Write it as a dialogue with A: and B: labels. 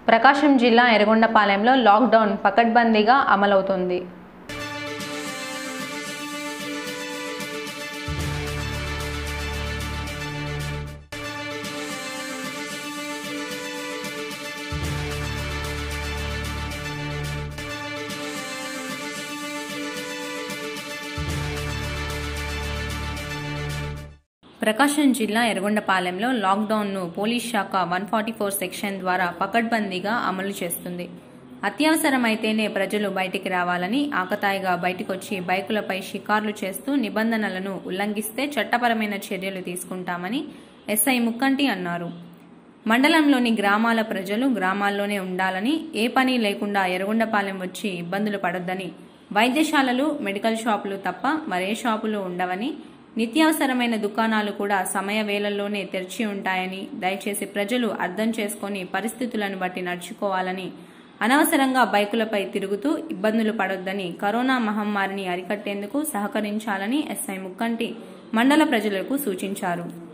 A: ప్రకాశం జిల్లా ఎర్రగొండపాలెంలో లాక్డౌన్ పకడ్బందీగా అమలవుతోంది ప్రకాశం జిల్లా ఎర్రగొండపాలెంలో లాక్డౌన్ను పోలీస్ శాఖ వన్ ఫార్టీ ఫోర్ సెక్షన్ ద్వారా పకడ్బందీగా అమలు చేస్తుంది అత్యవసరమైతేనే ప్రజలు బయటికి రావాలని ఆకతాయిగా బయటకొచ్చి బైకులపై షికార్లు చేస్తూ నిబంధనలను ఉల్లంఘిస్తే చట్టపరమైన చర్యలు తీసుకుంటామని ఎస్ఐ ముక్కంటి అన్నారు మండలంలోని గ్రామాల ప్రజలు గ్రామాల్లోనే ఉండాలని ఏ పని లేకుండా ఎర్రగొండపాలెం వచ్చి ఇబ్బందులు పడొద్దని వైద్యశాలలు మెడికల్ షాపులు తప్ప మరే షాపులు ఉండవని నిత్యావసరమైన దుకాణాలు కూడా సమయ వేళల్లోనే తెరిచి ఉంటాయని దయచేసి ప్రజలు అర్థం చేసుకొని పరిస్థితులను బట్టి నడుచుకోవాలని అనవసరంగా బైకులపై తిరుగుతూ ఇబ్బందులు పడొద్దని కరోనా మహమ్మారిని అరికట్టేందుకు సహకరించాలని ఎస్ఐ ముక్కంటి మండల ప్రజలకు సూచించారు